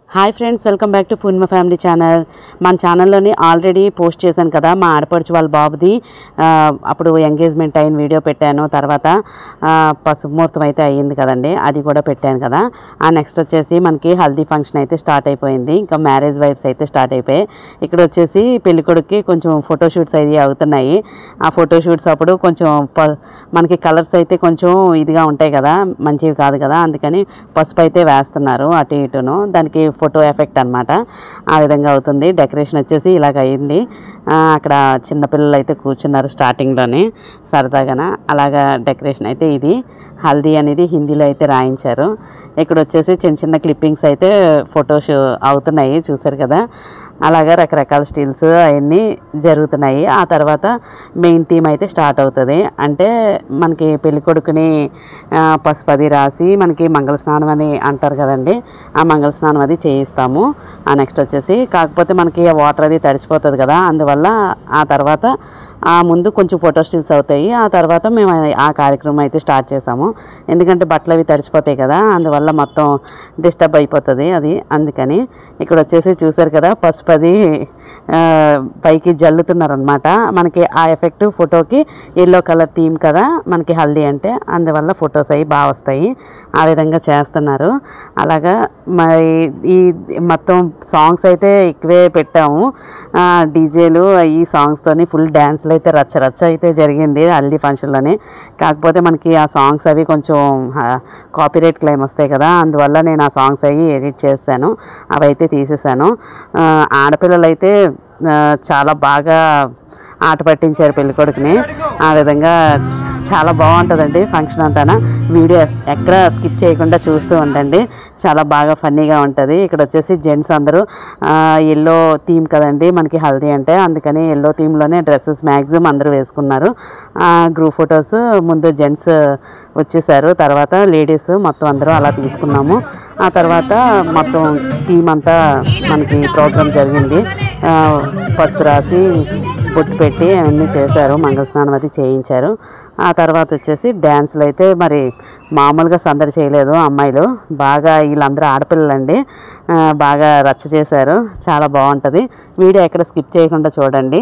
Hi friends welcome back to Purnima family channel మన ఛానల్లోని already post చేశాను కదా మా ఆడపడుచు వాళ్ళ బాబుది ఆ, అప్పుడు ఎంగేజ్మెంట్ అయిన వీడియో పెట్టాను తర్వాత ఆ, పసుపు ముహూర్తం అయితే అయ్యింది కదండి అది కూడా పెట్టాను కదా ఆ నెక్స్ట్ వచ్చేసి మనకి హల్దీ ఫంక్షన్ అయితే స్టార్ట్ అయిపోయింది ఇంకా మ్యారేజ్ వైబ్స్ అయితే స్టార్ట్ అయిపోయాయి ఇక్కడ వచ్చేసి పెళ్ళికొడుక్కి కొంచెం ఫోటోషూట్స్ అవి అవుతున్నాయి ఆ ఫోటోషూట్స్ అప్పుడు కొంచెం ప- మనకి కలర్స్ అయితే కొంచెం ఇదిగా ఉంటాయి కదా మంచివి కాదు కదా అందుకని పసుపు అయితే వేస్తున్నారు అటు ఇటును దానికి ఫోటో ఎఫెక్ట్ అన్నమాట ఆ విధంగా అవుతుంది డెకరేషన్ వచ్చేసి ఇలాగ అయింది ఆ, అక్కడ చిన్నపిల్లలు అయితే కూర్చున్నారు స్టార్టింగ్లోనే సరదాగాన అలాగా డెకరేషన్ అయితే ఇది హల్దీ అనేది హిందీలో అయితే రాయించారు ఇక్కడ వచ్చేసి చిన్న చిన్న క్లిప్పింగ్స్ అయితే ఫొటోస్ అవుతున్నాయి చూసారు కదా అలాగా రకరకాల స్టిల్స్ అవన్నీ జరుగుతున్నాయి ఆ తర్వాత మెయిన్ థీమ్ అయితే స్టార్ట్ అవుతుంది అంటే మనకి పెళ్ళికొడుకుని ఆ, పసుపు అది రాసి మనకి మంగళ స్నానం అని అంటారు కదండి ఆ మంగళ స్నానం అది చేయిస్తాము ఆ నెక్స్ట్ వచ్చేసి కాకపోతే మనకి వాటర్ అది తడిచిపోతుంది కదా అందువల్ల ఆ తర్వాత ఆ ముందు కొంచెం ఫోటో స్టిల్స్ అవుతాయి ఆ తర్వాత మేము ఆ కార్యక్రమం అయితే స్టార్ట్ చేసాము ఎందుకంటే బట్టలు అవి తడిచిపోతాయి కదా అందువల్ల మొత్తం డిస్టర్బ్ అయిపోతుంది అది అందుకని ఇక్కడ వచ్చేసి చూసారు కదా పసుపు అది ఆ, పైకి జల్లుతున్నారనమాట మనకి ఆ ఎఫెక్ట్ ఫోటోకి ఎల్లో కలర్ థీమ్ కదా మనకి హల్దీ అంటే అందువల్ల ఫొటోస్ అవి బాగా వస్తాయి ఆ విధంగా చేస్తున్నారు అలాగా మరి ఈ మొత్తం సాంగ్స్ అయితే ఎక్కువే పెట్టాము డీజేలు ఈ సాంగ్స్తోని ఫుల్ డ్యాన్స్లు అయితే రచ్చ రచ్చ అయితే జరిగింది హల్దీ ఫంక్షన్లోనే కాకపోతే మనకి ఆ సాంగ్స్ అవి కొంచెం కాపీరైట్ క్లెయిమ్ వస్తాయి కదా అందువల్ల నేను ఆ సాంగ్స్ అవి ఎడిట్ చేశాను అవి అయితే తీసేసాను ఆ, ఆడపిల్లలు అయితే ఆ, చాలా బాగా ఆట పట్టించారు పెళ్ళికొడుకుని ఆ విధంగా చ- చాలా బాగుంటుందండి ఫంక్షన్ అంతా వీడియో ఎక్కడ స్కిప్ చేయకుండా చూస్తూ ఉండండి చాలా బాగా ఫన్నీగా ఉంటుంది ఇక్కడ వచ్చేసి జెంట్స్ అందరూ ఎల్లో థీమ్ కదండి మనకి హల్దీ అంటే అందుకని ఎల్లో థీమ్లోనే డ్రెస్సెస్ మ్యాక్సిమం అందరూ వేసుకున్నారు గ్రూప్ ఫొటోస్ ముందు జెంట్స్ వచ్చేసారు తర్వాత లేడీస్ మొత్తం అందరూ అలా తీసుకున్నాము ఆ తర్వాత మొత్తం టీం అంతా మనకి ప్రోగ్రామ్ జరిగింది ఆ, పసుపు రాసి బొట్టు పెట్టి అన్నీ చేశారు మంగళ స్నానం అది చేయించారు ఆ తర్వాత వచ్చేసి డ్యాన్సులు అయితే మరి మామూలుగా సందడి చేయలేదు అమ్మాయిలు బాగా వీళ్ళందరూ ఆడపిల్లలండి ఆ, బాగా రచ్చ చేశారు చాలా బాగుంటుంది వీడియో ఎక్కడ స్కిప్ చేయకుండా చూడండి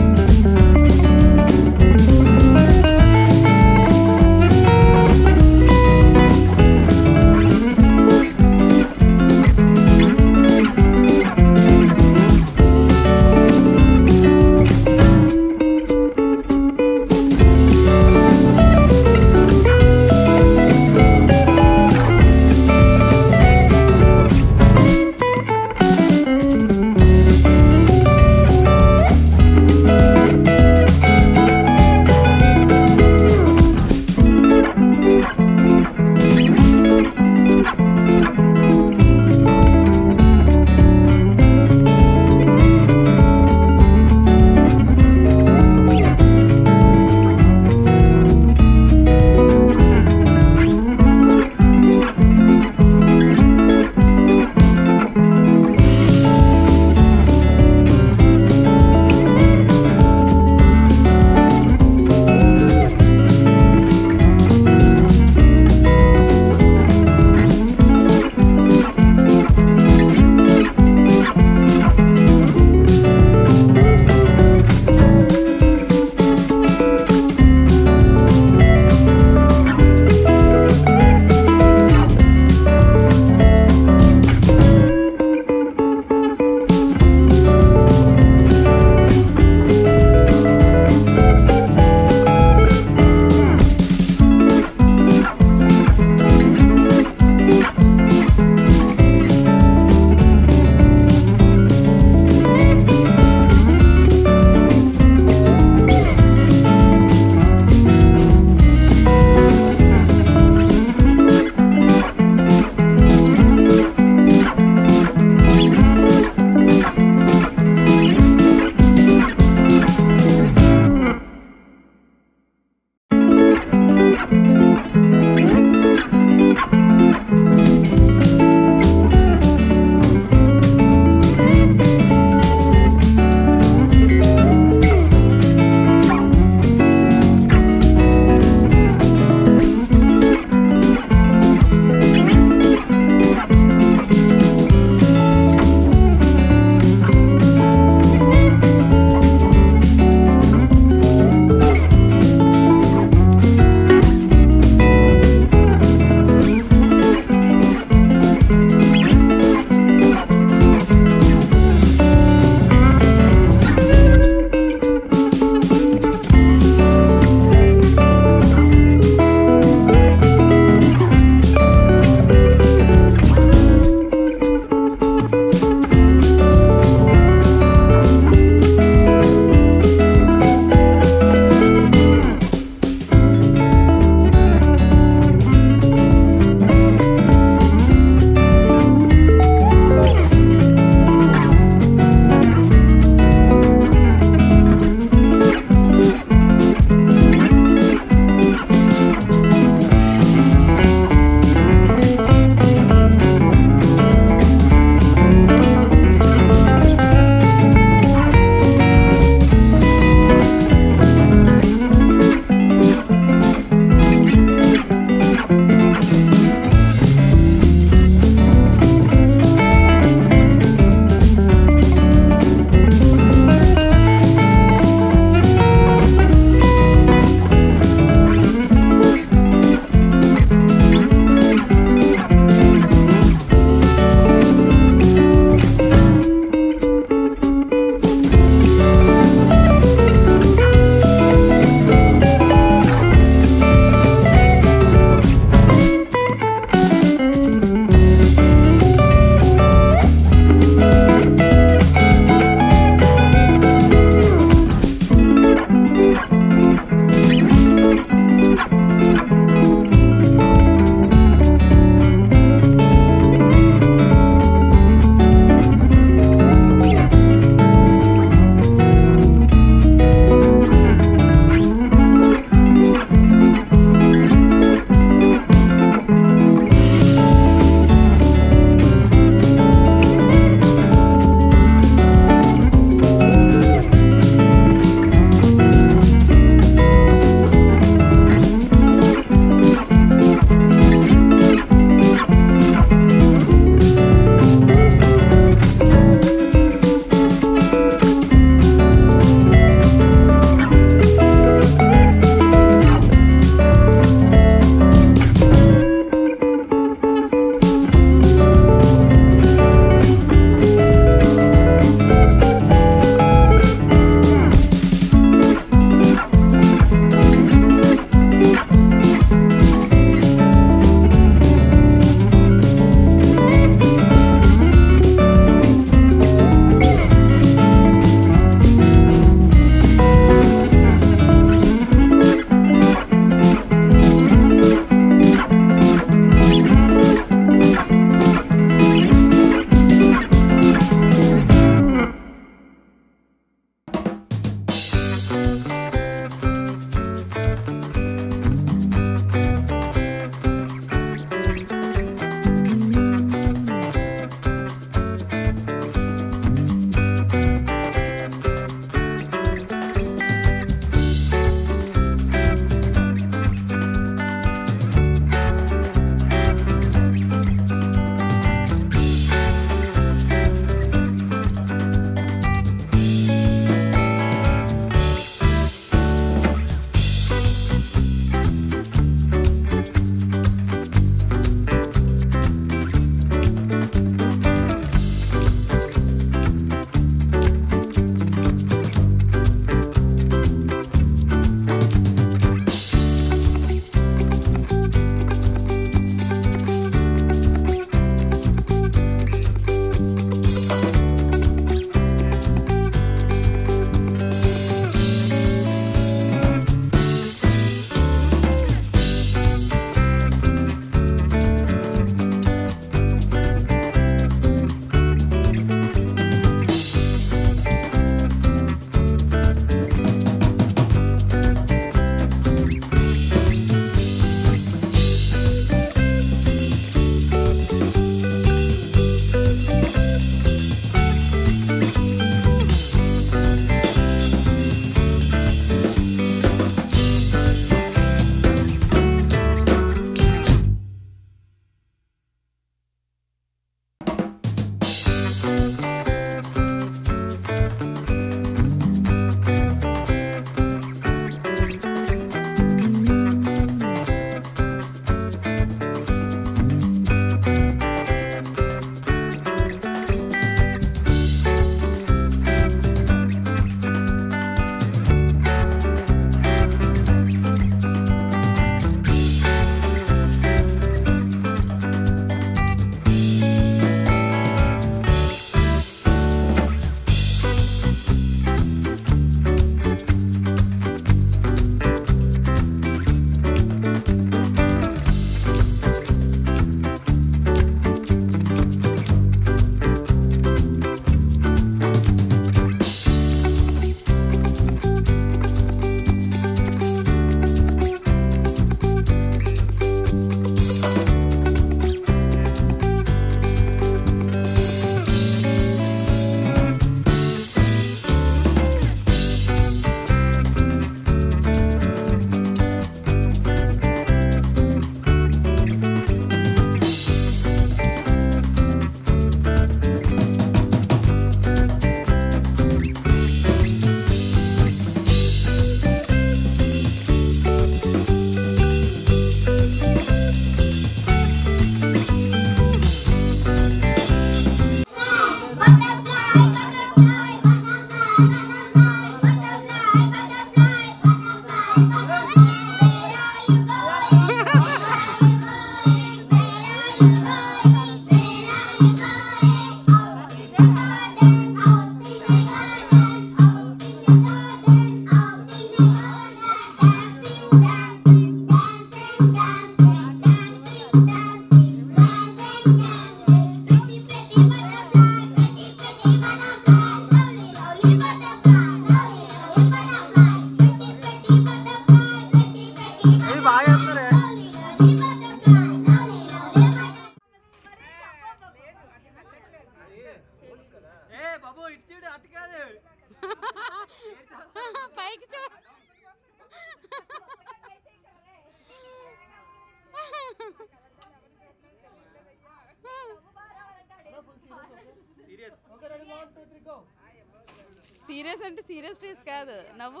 సీరియస్ అంటే సీరియస్ ఫేస్ కాదు నవ్వు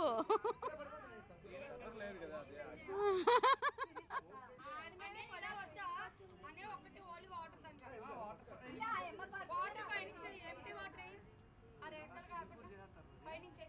వాటర్ పైనుంచి ఎంటీ వాటర్ ఆ రెక్కలు కాకుండా పైనుంచి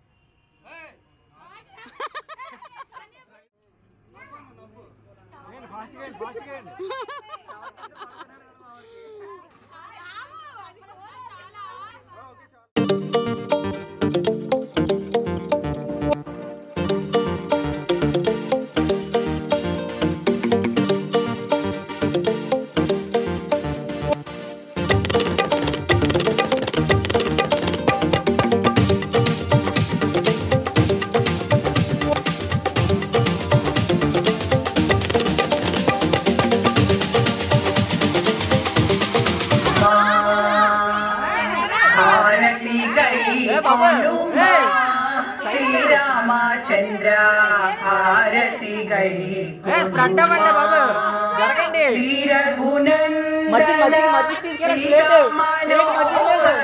హారతి గై కొనుమా శ్రీరామచంద్ర హారతి గై స్ప్రెడ్ అవ్వండి బాబు జరగండి మధ్య మధ్య మధ్య తీసుకెళ్ళి ప్లేట్ ప్లేట్ మధ్య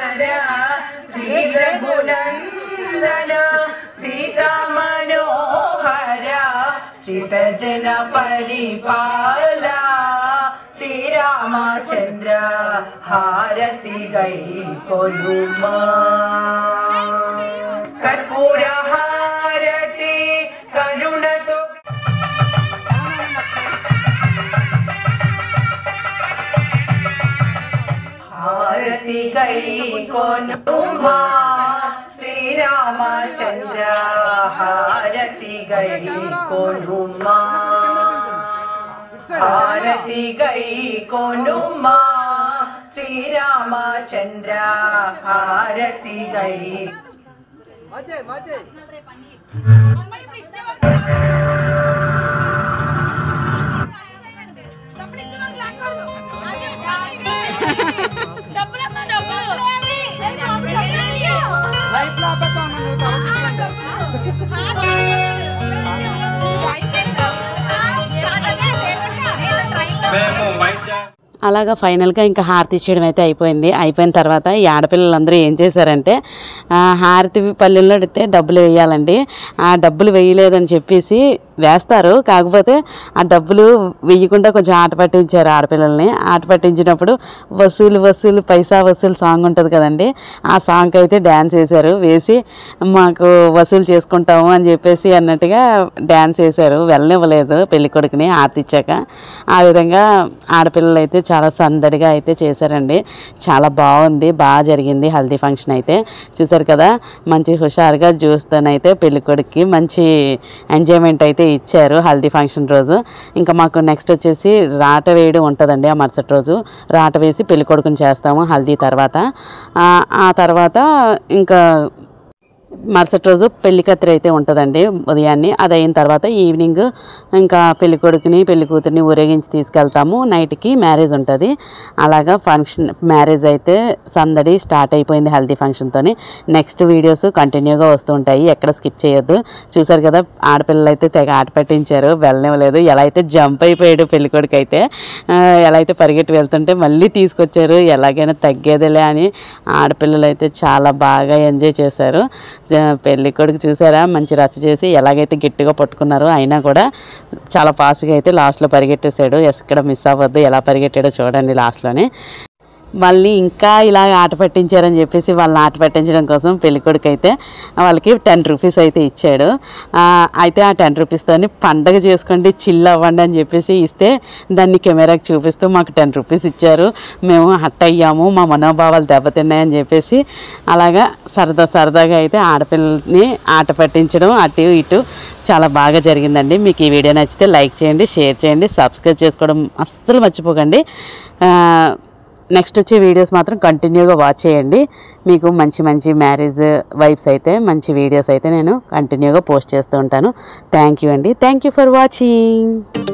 శ్రీరఘునందన సీతా మనోహర శ్రీత జన పరిపాల శ్రీరామచంద్ర హారతి గై కొలుమా కర్పూర హారతి కరుణతో హారతి గై కొనుమా శ్రీరామచంద్ర హారతి గై కొనుమా హారతి గై కొనుమా శ్రీరామచంద్ర హారతి గై మచ్చే మచ్చే అమ్మ ఇప్పుడు ఇచ్చేవాళ్ళు డబ్బులు ఇచ్చేవాళ్ళు లాక్కూడదు. డబ్బులు అమ్మ డబ్బులు లైట్ లో ఆపేస్తా ఉన్నాను మేము వైట్ చా అలాగా ఫైనల్గా ఇంకా హారతి ఇచ్చేయడం అయితే అయిపోయింది అయిపోయిన తర్వాత ఈ ఆడపిల్లలందరూ ఏం చేశారంటే ఆ, హారతి పల్లెల్లో అడిగితే డబ్బులు వేయాలండి ఆ డబ్బులు వేయలేదని చెప్పేసి వేస్తారు కాకపోతే ఆ డబ్బులు వేయకుండా కొంచెం ఆట పట్టించారు ఆడపిల్లల్ని ఆట పట్టించినప్పుడు వసూలు వసూలు పైసా వసూలు సాంగ్ ఉంటుంది కదండి ఆ సాంగ్కి అయితే డ్యాన్స్ వేశారు వేసి మాకు వసూలు చేసుకుంటాము అని చెప్పేసి అన్నట్టుగా డ్యాన్స్ వేశారు వెళ్ళనివ్వలేదు పెళ్లి కొడుకుని హారతి ఇచ్చాక ఆ విధంగా ఆడపిల్లలు అయితే చాలా సందడిగా అయితే చేశారండి చాలా బాగుంది బాగా జరిగింది హల్దీ ఫంక్షన్ అయితే చూసారు కదా మంచి హుషారుగా జ్యూస్తోనైతే పెళ్లి కొడుక్కి మంచి ఎంజాయ్మెంట్ అయితే ఇచ్చారు హల్దీ ఫంక్షన్ రోజు ఇంకా మాకు నెక్స్ట్ వచ్చేసి రాట వేయడం ఉంటుందండి ఆ మరుసటి రోజు రాట వేసి పెళ్లి కొడుకుని చేస్తాము హల్దీ తర్వాత ఆ, ఆ తర్వాత ఇంకా మరుసటి రోజు పెళ్లి కత్తిరి అయితే ఉంటుందండి ఉదయాన్నే అది అయిన తర్వాత ఈవినింగ్ ఇంకా పెళ్లి కొడుకుని పెళ్లి కూతురిని ఊరేగించి తీసుకెళ్తాము నైట్కి మ్యారేజ్ ఉంటుంది అలాగా ఫంక్షన్ మ్యారేజ్ అయితే సందడి స్టార్ట్ అయిపోయింది హల్దీ ఫంక్షన్తోని నెక్స్ట్ వీడియోస్ కంటిన్యూగా వస్తుంటాయి ఎక్కడ స్కిప్ చేయొద్దు చూసారు కదా ఆడపిల్లలు అయితే తెగ ఆట పట్టించారు వెళ్ళనివ్వలేదు ఎలా అయితే జంప్ అయిపోయాడు పెళ్లి కొడుకు అయితే ఆ, ఎలా అయితే పరిగెట్టి వెళ్తుంటే మళ్ళీ తీసుకొచ్చారు ఎలాగైనా తగ్గేదిలే అని ఆడపిల్లలు అయితే చాలా బాగా ఎంజాయ్ చేశారు జ- పెళ్లి కొడుకు చూసారా మంచి రచ్చ చేసి ఎలాగైతే గట్టిగా పట్టుకున్నారో అయినా కూడా చాలా ఫాస్ట్గా అయితే లాస్ట్లో పరిగెట్టేశాడు ఎక్కడ మిస్ అవ్వద్దు ఎలా పరిగెట్టాడో చూడండి లాస్ట్లోనే మళ్ళీ ఇంకా ఇలా ఆట పట్టించారని చెప్పేసి వాళ్ళని ఆట పట్టించడం కోసం పెళ్ళికొడుకు అయితే వాళ్ళకి టెన్ రూపీస్ అయితే ఇచ్చాడు ఆ, అయితే ఆ టెన్ రూపీస్తోని పండగ చేసుకోండి చిల్ అవ్వండి అని చెప్పేసి ఇస్తే దాన్ని కెమెరాకి చూపిస్తూ మాకు టెన్ రూపీస్ ఇచ్చారు మేము హట్ అయ్యాము మా మనోభావాలు దెబ్బతిన్నాయని చెప్పేసి అలాగా సరదా సరదాగా అయితే ఆడపిల్లల్ని ఆట పట్టించడం అటు ఇటు చాలా బాగా జరిగిందండి మీకు ఈ వీడియో నచ్చితే లైక్ చేయండి షేర్ చేయండి సబ్స్క్రైబ్ చేసుకోవడం అస్సలు మర్చిపోకండి ఆ, నెక్స్ట్ వచ్చే వీడియోస్ మాత్రం కంటిన్యూగా వాచ్ చేయండి మీకు మంచి మంచి మ్యారేజ్ వైబ్స్ అయితే మంచి వీడియోస్ అయితే నేను కంటిన్యూగా పోస్ట్ చేస్తూ ఉంటాను థ్యాంక్ యూ అండి థ్యాంక్ యూ ఫర్ వాచింగ్